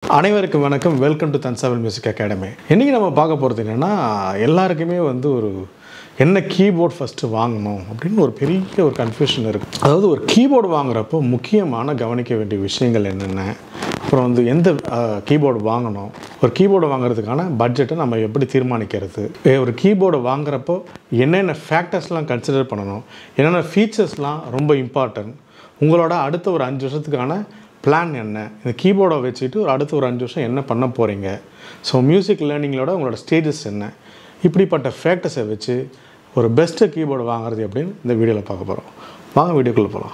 அனைவருக்கும் வணக்கம் welcome to தன்சாவல் மியூசிக் அகாடமி இன்றைக்கி நம்ம பார்க்க போகிறது என்னென்னா எல்லாருக்குமே வந்து ஒரு என்ன கீபோர்ட் ஃபஸ்ட்டு வாங்கணும் அப்படின்னு ஒரு பெரிய ஒரு கன்ஃபியூஷன் இருக்குது அதாவது ஒரு கீபோர்டு வாங்குறப்போ முக்கியமான கவனிக்க வேண்டிய விஷயங்கள் என்னென்ன அப்புறம் வந்து எந்த கீபோர்டு வாங்கணும் ஒரு கீபோர்டு வாங்குறதுக்கான பட்ஜெட்டை நம்ம எப்படி தீர்மானிக்கிறது ஏ, ஒரு கீபோர்டு வாங்குறப்போ என்னென்ன ஃபேக்டர்ஸ்லாம் கன்சிடர் பண்ணணும் என்னென்ன ஃபீச்சர்ஸ்லாம் ரொம்ப இம்பார்ட்டன்ட் உங்களோட அடுத்த ஒரு அஞ்சு வருஷத்துக்கான பிளான் என்ன இந்த கீபோர்டை வச்சுட்டு ஒரு அடுத்த ஒரு அஞ்சு வருஷம் என்ன பண்ண போகிறீங்க ஸோ மியூசிக் லேர்னிங்களோட உங்களோட ஸ்டேஜஸ் என்ன இப்படிப்பட்ட ஃபேக்டர்ஸை வச்சு ஒரு பெஸ்ட்டு கீபோர்டு வாங்குறது எப்படின்னு இந்த வீடியோவில் பார்க்க போகிறோம் வாங்க வீடியோக்குள்ளே போகலாம்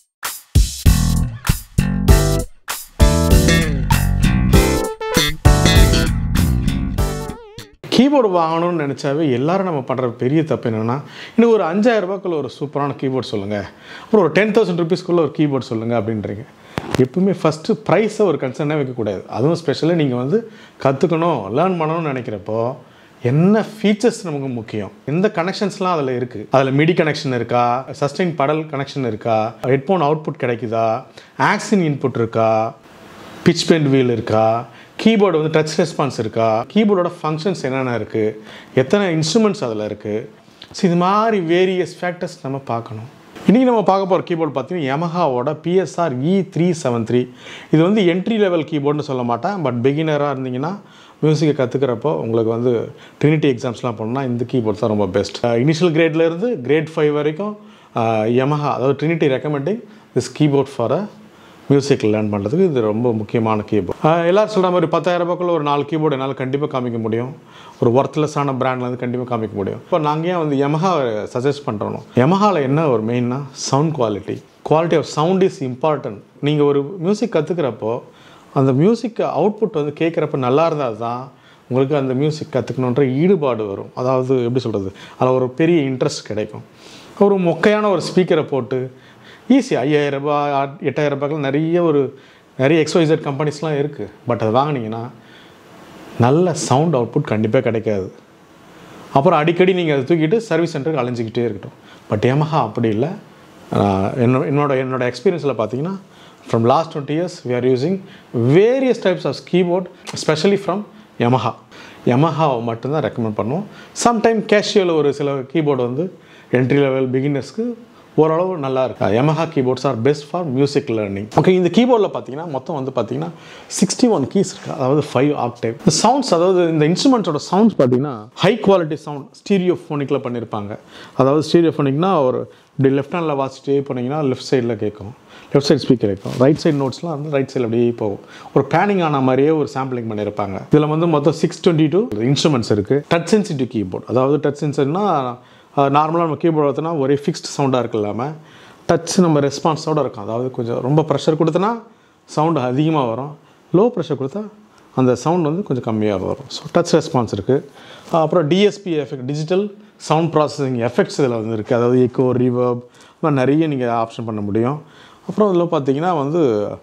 கீபோர்டு வாங்கணும்னு நினச்சாவே எல்லாரும் நம்ம பண்ணுற பெரிய தப்பு என்னென்னா இன்னும் ஒரு அஞ்சாயிரம் ரூபாய்க்குள்ள ஒரு சூப்பரான கீபோர்ட் சொல்லுங்கள் அப்புறம் ஒரு டென் தௌசண்ட் ருபீஸ்க்குள்ளே ஒரு கீபோர்ட் சொல்லுங்கள் அப்படின்றீங்க எப்பவுமே ஃபஸ்ட்டு ப்ரைஸை ஒரு கன்சர்னாக வைக்கக்கூடாது அதுவும் ஸ்பெஷலாக நீங்கள் வந்து கற்றுக்கணும் லேர்ன் பண்ணணும்னு நினைக்கிறப்போ என்ன ஃபீச்சர்ஸ் நமக்கு முக்கியம் எந்த கனெக்ஷன்ஸ்லாம் அதில் இருக்குது அதில் மிடி கனெக்ஷன் இருக்கா சஸ்டைன் படல் கனெக்ஷன் இருக்கா ஹெட்ஃபோன் அவுட்புட் கிடைக்குதா ஆக்சின் இன்புட் இருக்கா பிச் பெண்ட் வீல் இருக்கா கீபோர்டு வந்து டச் ரெஸ்பான்ஸ் இருக்கா கீபோர்டோட ஃபங்க்ஷன்ஸ் என்னென்ன இருக்குது எத்தனை இன்ஸ்ட்ருமெண்ட்ஸ் அதில் இருக்குது ஸோ இது மாதிரி வேரியஸ் ஃபேக்டர்ஸ் நம்ம பார்க்கணும் இன்றைக்கி நம்ம பார்க்க போகிற கீபோர்டு பார்த்தீங்கன்னா யமஹாவோட PSR E three seven three இது வந்து என்ட்ரி லெவல் கீபோர்டுன்னு சொல்ல மாட்டேன் பட் பிகினராக இருந்தீங்கன்னா மியூசிக்கை கற்றுக்கிறப்போ உங்களுக்கு வந்து ட்ரினிட்டி எக்ஸாம்ஸ்லாம் பண்ணால் இந்த கீபோர்ட் தான் ரொம்ப பெஸ்ட் இனிஷியல் கிரேட்லேருந்து கிரேட் ஃபைவ் வரைக்கும் யமஹா அதாவது Trinity recommending this keyboard for a music learn பண்ணுறதுக்கு இது ரொம்ப முக்கியமான கீபோர்ட் எல்லோரும் சொல்கிற மாதிரி பத்தாயிரம் ரூபாய்க்குள்ள ஒரு நாலு கீபோர்டு என்னால் கண்டிப்பாக காமிக்க முடியும் ஒரு ஒர்த்லெஸ்ஸான பிராண்ட்லேருந்து கண்டிப்பாக காமிக்க முடியும் இப்போ நாங்கள் ஏன் வந்து யமஹா சஜஸ்ட் பண்ணுறோம் யமஹாவில் என்ன ஒரு மெயின்னா sound quality quality of sound is important நீங்கள் ஒரு மியூசிக் கற்றுக்கிறப்போ அந்த மியூசிக் அவுட்புட் வந்து கேட்குறப்ப நல்லா இருந்தால் தான் உங்களுக்கு அந்த மியூசிக் கற்றுக்கணுன்ற ஈடுபாடு வரும் அதாவது எப்படி சொல்கிறது அதில் ஒரு பெரிய இன்ட்ரெஸ்ட் கிடைக்கும் ஒரு மொக்கையான ஒரு ஸ்பீக்கரை போட்டு ஈஸி ஐயாயிரம் ரூபாய் ஆ- எட்டாயிரம் ரூபாய்க்கு நிறைய ஒரு நிறைய எக்ஸ்ஒய்சட் கம்பெனிஸ்லாம் இருக்குது பட் அது வாங்கினீங்கன்னா நல்ல சவுண்ட் அவுட்புட் கண்டிப்பாக கிடைக்காது அப்புறம் அடிக்கடி நீங்கள் அதை தூக்கிட்டு சர்வீஸ் சென்டருக்கு அலைஞ்சிக்கிட்டே இருக்கட்டும் பட் Yamaha அப்படி இல்லை ஆஹ் என்னோட என்னோட என்னோட எக்ஸ்பீரியன்ஸில் பார்த்தீங்கன்னா from last twenty years we are using various types of keyboard specially from Yamaha Yamaha மட்டும்தான் ரெக்கமெண்ட் பண்ணுவோம் சம்டைம் கேஷியல் ஒரு சில கீபோர்டு வந்து என்ட்ரி லெவல் பிகினர்ஸ்க்கு ஓரளவு நல்லா இருக்கு Yamaha keyboards are best for music learning okay இந்த கீபோர்டில் பார்த்தீங்கன்னா மொத்தம் வந்து பார்த்தீங்கன்னா சிக்ஸ்டி ஒன் கீஸ் இருக்கு அதாவது ஃபைவ் ஆக்டேவ் இந்த சவுண்ட்ஸ் அதாவது இந்த இன்ஸ்ட்ருமெண்ட்ஸோட சவுண்ட்ஸ் பார்த்தீங்கன்னா ஹை குவாலிட்டி சவுண்ட் ஸ்டீரியோ ஃபோனிக்கில் பண்ணியிருப்பாங்க அதாவது ஸ்டீரியோ ஃபோனிக்னா ஒரு இப்படி லெஃப்ட் ஹேண்டில் வாசிட்டே போனீங்கன்னா லெஃப்ட் சைடில் கேட்கும் லெஃப்ட் சைடு ஸ்பீக்கர் இருக்கும் ரைட் சைடு நோட்ஸ்லாம் வந்து ரைட் சைடில் அப்படியே போகும் ஒரு பேனிங் ஆன மாதிரியே ஒரு சாம்பிளிங் பண்ணியிருப்பாங்க இதில் வந்து மொத்தம் சிக்ஸ் டுவெண்ட்டி டூ இன்ஸ்ட்ருமெண்ட்ஸ் இருக்குது டச் சென்சிட்டிவ் கீபோர்ட் அதாவது டச் சென்சர்னா நார்மலாக நம்ம கீபோர்டு பார்த்தோன்னா ஒரே ஃபிக்ஸ்ட் சவுண்டாக இருக்கு இல்லாமல் டச் நம்ம ரெஸ்பான்ஸோடு இருக்கும் அதாவது கொஞ்சம் ரொம்ப ப்ரெஷர் கொடுத்தனா சவுண்டு அதிகமாக வரும் லோ ப்ரெஷர் கொடுத்தா அந்த சவுண்ட் வந்து கொஞ்சம் கம்மியாக வரும் ஸோ டச் ரெஸ்பான்ஸ் இருக்குது அப்புறம் DSP effect digital sound processing effects இதில் வந்து இருக்குது அதாவது எக்கோ ரிவர்ப் மாதிரி நிறைய நீங்கள் ஆப்ஷன் பண்ண முடியும் அப்புறம் இதில் பார்த்தீங்கன்னா வந்து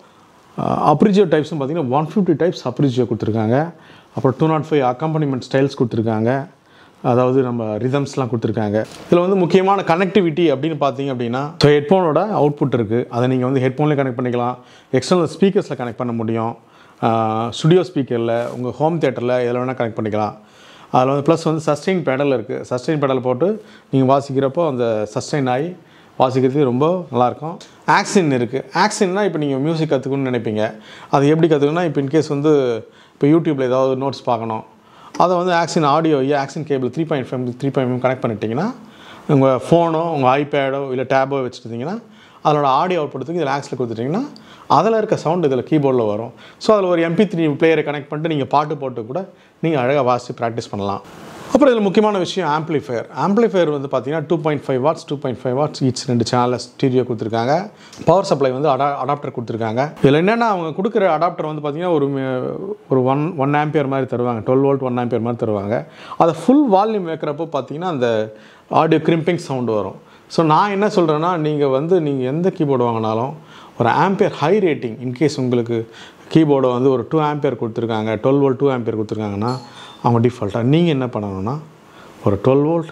அப்ரிஜியோ டைப்ஸும் பார்த்தீங்கன்னா ஒன் ஃபிஃப்டி டைப்ஸ் அப்ரிஜியோ கொடுத்துருக்காங்க அப்புறம் two nought five accompaniment styles கொடுத்துருக்காங்க அதாவது நம்ம ரிதம்ஸ்லாம் கொடுத்துருக்காங்க இதில் வந்து முக்கியமான கனெக்டிவிட்டி அப்படின்னு பார்த்தீங்க அப்படின்னா ஸோ ஹெட்ஃபோனோட அவுட்புட் இருக்குது அதை நீங்கள் வந்து ஹெட்ஃபோன்லேயே கனெக்ட் பண்ணிக்கலாம் எக்ஸ்டர்னல் ஸ்பீக்கர்ஸில் கனெக்ட் பண்ண முடியும் ஸ்டுடியோ ஸ்பீக்கரில் உங்கள் ஹோம் தேட்டரில் எதில் வேணால் கனெக்ட் பண்ணிக்கலாம் அதில் வந்து ப்ளஸ் வந்து சஸ்டெயின் பேடல் இருக்குது சஸ்டெயின் பேடல் போட்டு நீங்கள் வாசிக்கிறப்போ அந்த சஸ்டெயின் ஆகி வாசிக்கிறதுக்கு ரொம்ப நல்லாயிருக்கும் ஆக்சின் இருக்குது ஆக்சின்னா இப்போ நீங்கள் மியூசிக் கற்றுக்கணும்னு நினைப்பீங்க அது எப்படி கற்றுக்கணும்னா இப்போ இன்கேஸ் வந்து இப்போ யூடியூப்பில் ஏதாவது நோட்ஸ் பார்க்கணும் அதை வந்து aux in audio aux in cable three point five three point connect பண்ணிட்டீங்கன்னா உங்கள் ஃபோனோ உங்கள் ஐபேடோ இல்லை டேபோ வச்சுருந்தீங்கன்னா அதோட ஆடியோ அவுட்புட்டுக்கு இதில் ஆக்ஸில் கொடுத்துட்டிங்கன்னா அதில் இருக்க சவுண்ட் இதில் கீபோர்டில் வரும் ஸோ அதில் ஒரு எம்பி த்ரீ பிளேயரை கனெக்ட் பண்ணிட்டு நீங்கள் பாட்டு போட்டு கூட நீங்கள் அழகாக வாசித்து ப்ராக்டிஸ் பண்ணலாம் அப்புறம் இதில் முக்கியமான விஷயம் ஆம்ப்ளிஃபையர் ஆம்ப்ளிஃபையர் வந்து பார்த்தீங்கன்னா two point five watts two point five watts each ரெண்டு சேனலில் ஸ்டீரியோ கொடுத்துருக்காங்க பவர் சப்ளை வந்து அடா அடாப்டர் கொடுத்துருக்காங்க இதில் என்னென்னா அவங்க கொடுக்குற அடாப்டர் வந்து பார்த்தீங்கன்னா ஒரு மி- ஒரு ஒன் ஒன் ஆம்பியர் மாதிரி தருவாங்க டுவெல் வோல்ட் ஒன் ஆம்பியர் மாதிரி தருவாங்க அதை ஃபுல் வால்யூம் வைக்கிறப்போ பார்த்தீங்கன்னா அந்த ஆடியோ கிரிம்பிங் சவுண்டு வரும் ஸோ நான் என்ன சொல்கிறேன்னா நீங்கள் வந்து நீங்கள் எந்த கீபோர்டு வாங்கினாலும் ஒரு ஆம்பியர் ஹை ரேட்டிங் இன்கேஸ் உங்களுக்கு கீபோர்டை வந்து ஒரு டூ ஆம்பியர் கொடுத்துருக்காங்க டுவெல் வோல்ட் டூ ஆம்பியர் கொடுத்துருக்காங்கன்னா அவங்க டிஃபால்ட்டாக நீங்கள் என்ன பண்ணணும்னா ஒரு டுவெல் வோல்ட்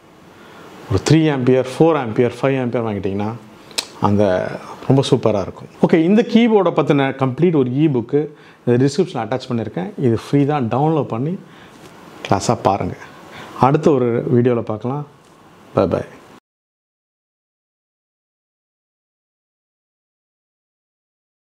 ஒரு three ampere four ampere five ampere வாங்கிட்டிங்கன்னா அந்த ரொம்ப சூப்பராக இருக்கும் ஓகே இந்த கீபோர்டை பற்றின கம்ப்ளீட் ஒரு இ புக்கு இந்த டிஸ்கிரிப்ஷன் அட்டாச் பண்ணியிருக்கேன் இது ஃப்ரீ தான் டவுன்லோட் பண்ணி கிளாஸாக பாருங்கள் அடுத்த ஒரு வீடியோவில் பார்க்கலாம் பை பாய்